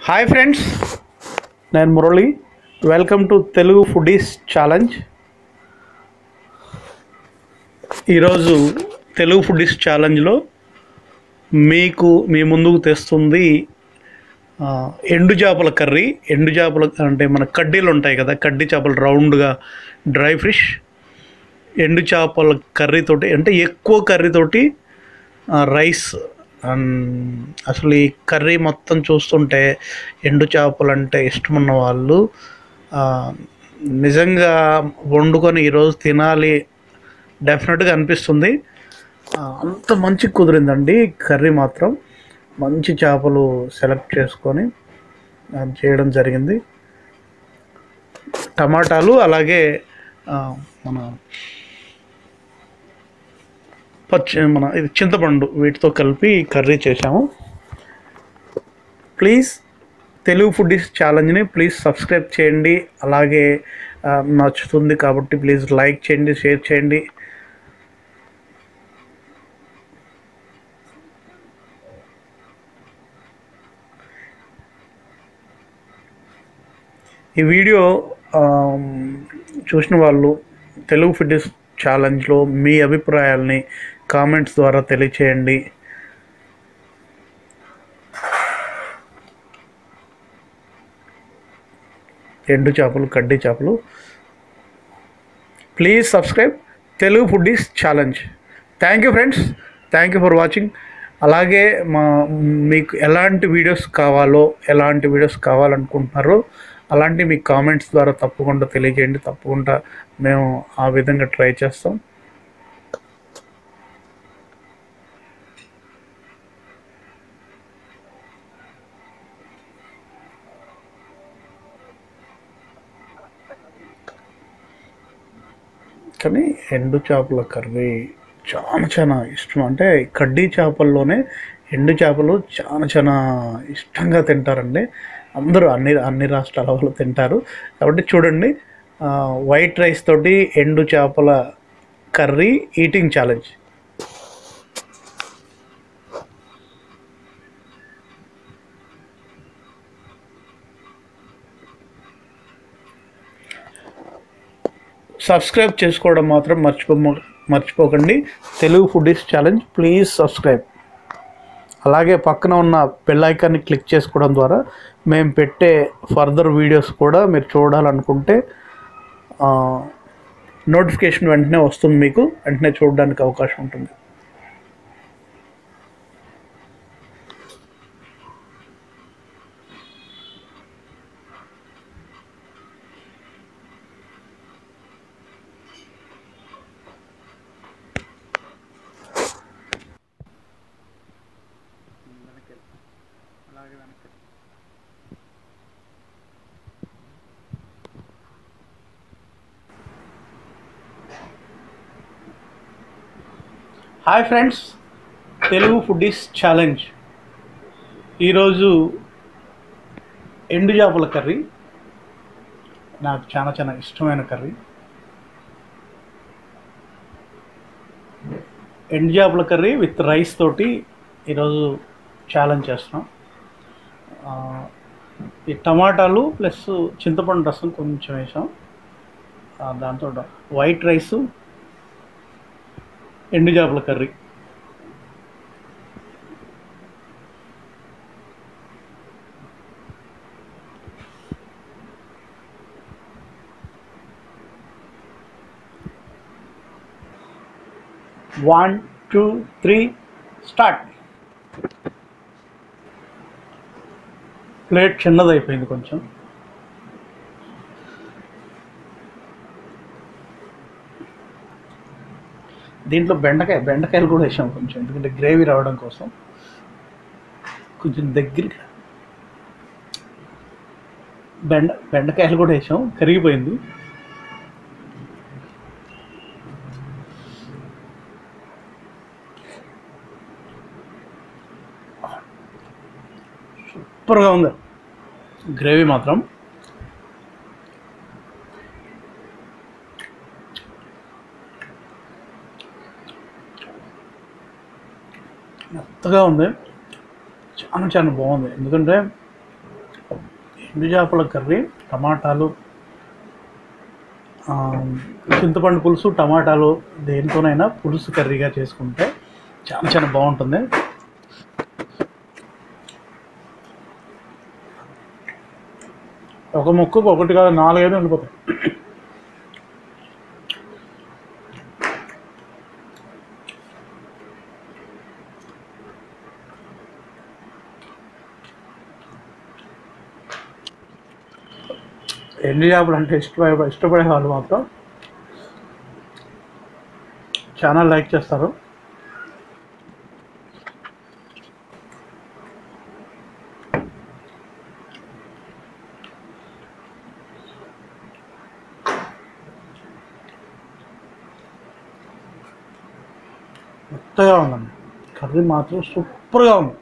Hi friends నేను Murali welcome to Telugu foodies challenge ఈరోజు Telugu foodies ఛాలెంజ్లో మీకు మీ ముందుకు తెస్తుంది ఆ, ఎండు చేపల కర్రీ ఎండు చేపల అంటే మన కడ్డీలు ఉంటాయి కదా కడ్డీ చేపలు రౌండ్గా డ్రై ఫిష్ ఎండు చేపల కర్రీతోటి అంటే ఎక్కువ కర్రీతోటి ఆ, రైస్ అండ్ అసలు ఈ కర్రీ మొత్తం చూస్తుంటే ఎండు చేపలు అంటే ఇష్టమున్న వాళ్ళు ఆ, నిజంగా వండుకొని ఈరోజు తినాలి డెఫినెట్గా అనిపిస్తుంది ఆ, అంత మంచి కుదిరిందండి కర్రీ మాత్రం మంచి చేపలు సెలెక్ట్ చేసుకొని ఆ, చేయడం జరిగింది టమాటాలు అలాగే ఆ, మన పచ్చి మన ఇది చింతపండు వీటితో కలిపి కర్రీ చేశాము ప్లీజ్ తెలుగు ఫుడ్డీస్ ఛాలెంజ్ని ప్లీజ్ సబ్స్క్రైబ్ చేయండి అలాగే ఆ, నచ్చుతుంది కాబట్టి ప్లీజ్ లైక్ చేయండి షేర్ చేయండి ఈ వీడియో ఆమ్, చూసిన వాళ్ళు తెలుగు ఫిట్నెస్ ఛాలెంజ్లో మీ అభిప్రాయాల్ని కామెంట్స్ ద్వారా తెలియచేయండి ఎండు చేపలు కడ్డీ చేపలు please subscribe Telugu foodies challenge thank you friends thank you for watching అలాగే మా మీకు ఎలాంటి వీడియోస్ కావాలో ఎలాంటి వీడియోస్ కావాలనుకుంటున్నారో అలాంటి మీ కామెంట్స్ ద్వారా తప్పకుండా తెలియజేయండి తప్పకుండా మేము ఆ విధంగా ట్రై చేస్తాం కానీ ఎండు చేపల కర్రీ చాలా చాలా ఇష్టం అంటే కడ్డీ చేపల్లోనే ఎండు చేపలు చాలా చాలా ఇష్టంగా తింటారండి అందరూ అన్ని అన్ని రాష్ట్రాల వాళ్ళు తింటారు కాబట్టి చూడండి ఆ, వైట్ రైస్ తోటి ఎండు చేపల కర్రీ ఈటింగ్ ఛాలెంజ్ సబ్స్క్రైబ్ చేసుకోవడం మాత్రం మర్చిపో మర్చిపోకండి Telugu foodies challenge please subscribe అలాగే పక్కన ఉన్న బెల్ ఐకాన్ని క్లిక్ చేసుకోవడం ద్వారా మేము పెట్టే ఫర్దర్ వీడియోస్ కూడా మీరు చూడాలనుకుంటే నోటిఫికేషన్ వెంటనే వస్తుంది మీకు వెంటనే చూడడానికి అవకాశం ఉంటుంది hi friends Telugu foodies challenge ఈరోజు ఎండు చేపల కర్రీ నాకు చాలా చాలా ఇష్టమైన కర్రీ ఎండు చేపల కర్రీ విత్ రైస్ తోటి ఈరోజు ఛాలెంజ్ చేస్తున్నాం ఆ, ఈ టమాటాలు ప్లస్ చింతపండు రసం కొంచెం వేసాం ఆ, దాంతో వైట్ రైసు ఎండు చేపల curry one two three start plate చిన్నదైపోయింది కొంచెం దీంట్లో బెండకాయ బెండకాయలు కూడా వేసాం కొంచెం ఎందుకంటే గ్రేవీ రావడం కోసం కొంచెం దగ్గరగా బెండ బెండకాయలు కూడా వేసాం కరిగిపోయింది సూపర్గా ఉంది గ్రేవీ మాత్రం మెత్తగా ఉంది చాలా చాలా బాగుంది ఎందుకంటే ఎండు చేపల కర్రీ టమాటాలు ఆ, చింతపండు పులుసు టమాటాలు దేనితోనైనా పులుసు కర్రీగా చేసుకుంటే చాలా చాలా బాగుంటుంది ఒక ముక్కకు ఒకటి కాదు నాలుగైదు ఉండిపోతాయి ఎండు చేపలు అంటే ఇష్టపడే ఇష్టపడే వాళ్ళు మాత్రం ఛానల్ లైక్ చేస్తారు మెత్తగా ఉందండి కర్రీ మాత్రం సూపర్గా ఉంది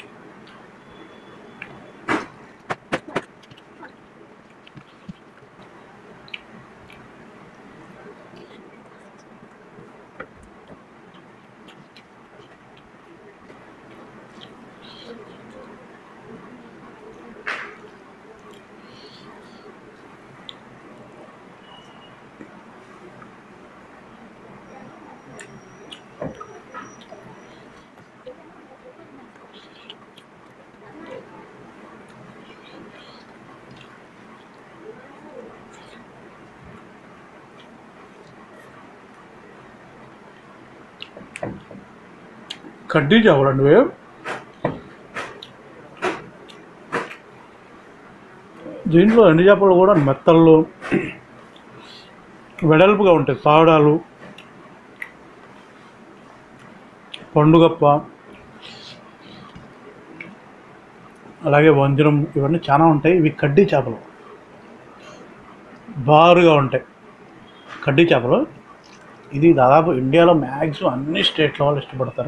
కడ్డీ చేపలండి ఇవి. దీంట్లో ఎండు చేపలు కూడా మెత్తళ్ళు వెడల్పుగా ఉంటాయి పాడాలు పండుగప్ప అలాగే వంజరం ఇవన్నీ చాలా ఉంటాయి ఇవి కడ్డీ చేపలు బారుగా ఉంటాయి కడ్డీ చేపలు ఇది దాదాపు ఇండియాలో మ్యాక్సిమం అన్ని స్టేట్ల వాళ్ళు ఇష్టపడతారు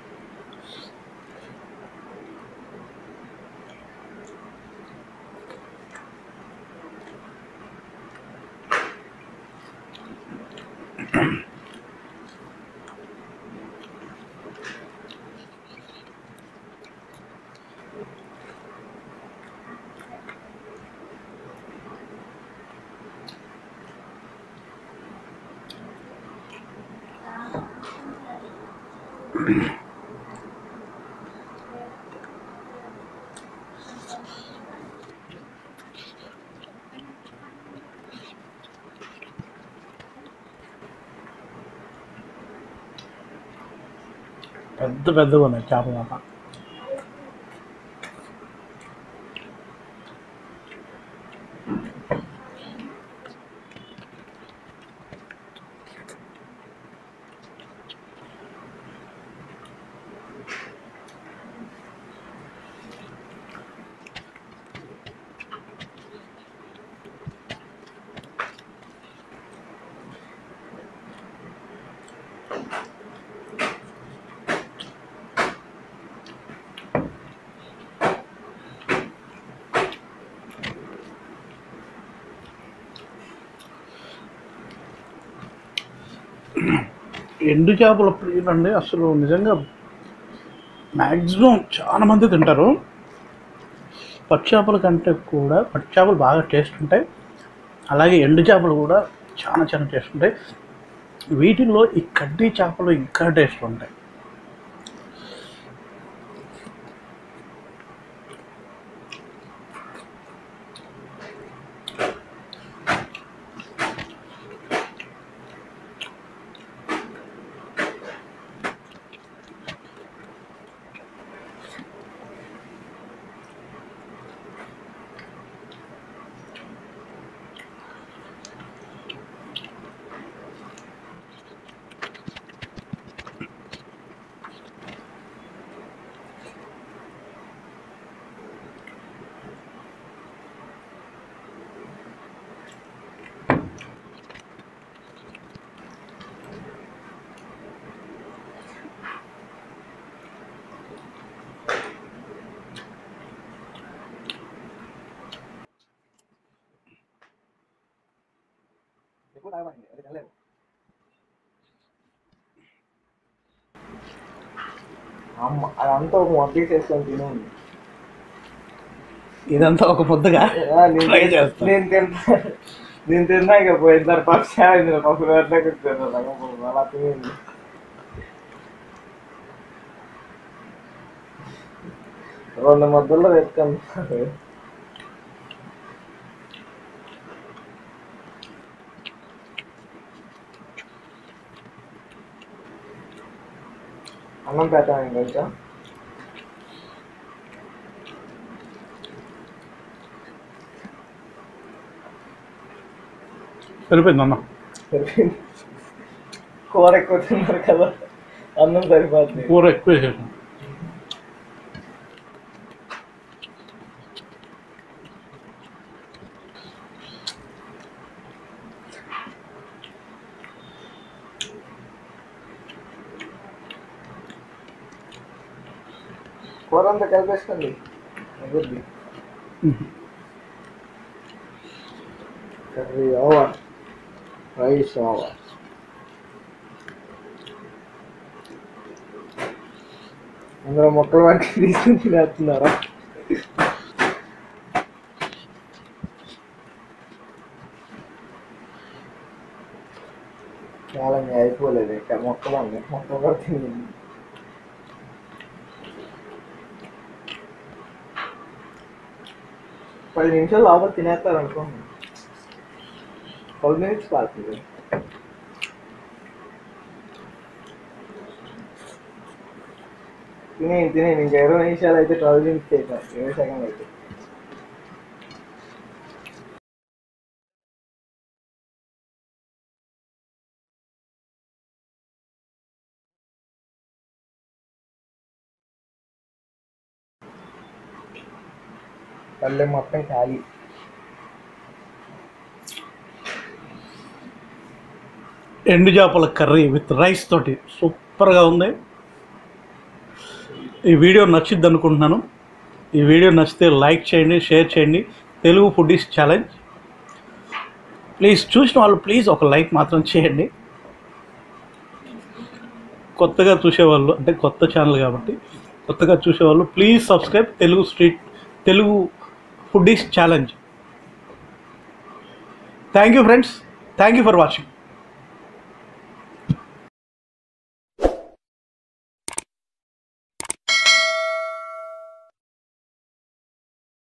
పెద్ద పెద్దగా ఉన్నాయి చేపలు మాత్రం ఎండు చేపల ప్రియులండి అసలు నిజంగా మ్యాక్సిమం చాలా మంది తింటారు పచ్చి చేపల కంటే కూడా పచ్చి చేపలు బాగా టేస్ట్ ఉంటాయి అలాగే ఎండు చేపలు కూడా చాలా చాలా టేస్ట్ ఉంటాయి వీటిల్లో ఈ కడ్డీ చేపలు ఇంకా టేస్ట్ ఉంటాయి ఎక్కువ తాగమండి అది తినలేదు అమ్మ అదంతా ఒక మొక్క వేసుకొని తినండి ఇదంతా ఒక ముద్దగా ఆ, నేను ట్రై తిన్- చేస్తాను నేను తిన్నా నేను తిన్నా ఇక పోయిన పప్పు చాయింది పప్పు వేట్లే కుట్టాను అలా తినేది రెండు ముద్దల్లో పెట్టుకున్నాను అన్నం పెట్టాను కొంచెం సరిపోయింది అన్న సరిపోయింది కూర ఎక్కువ తిన్నారు కదా అన్నం సరిపోతుంది కూర ఎక్కువ వేసేసాను కూర అంతా కలిపేసుకోండి అగుద్ది కర్రీ ఓవర్ రైస్ ఓవర్ అందులో మొక్కల వరకు తీసుకుని తినేస్తున్నారా చాలా ఇంకా అయిపోలేదు ఇక్కడ మొక్కలు ఉన్నాయి మొక్కలు కూడా తినేది పది నిమిషాలు లోపల తినేస్తారు అనుకోండి ట్వెల్వ్ మినిట్స్ పడుతుంది తినే తినే ఇంకా ఇరవై నిమిషాలు అయితే ట్వెల్వ్ మినిట్స్ అయిపోయి ఇరవై సెకండ్ అయితే పల్లె మొత్తం ఖాళీ ఎండు చేపల కర్రీ విత్ రైస్ తోటి సూపర్గా ఉంది ఈ వీడియో నచ్చిద్ది అనుకుంటున్నాను ఈ వీడియో నచ్చితే లైక్ చేయండి షేర్ చేయండి తెలుగు ఫుడీస్ ఛాలెంజ్ ప్లీజ్ చూసిన వాళ్ళు ప్లీజ్ ఒక లైక్ మాత్రం చేయండి కొత్తగా చూసేవాళ్ళు అంటే కొత్త ఛానల్ కాబట్టి కొత్తగా చూసేవాళ్ళు please subscribe Telugu street Telugu foodies challenge thank you friends thank you for watching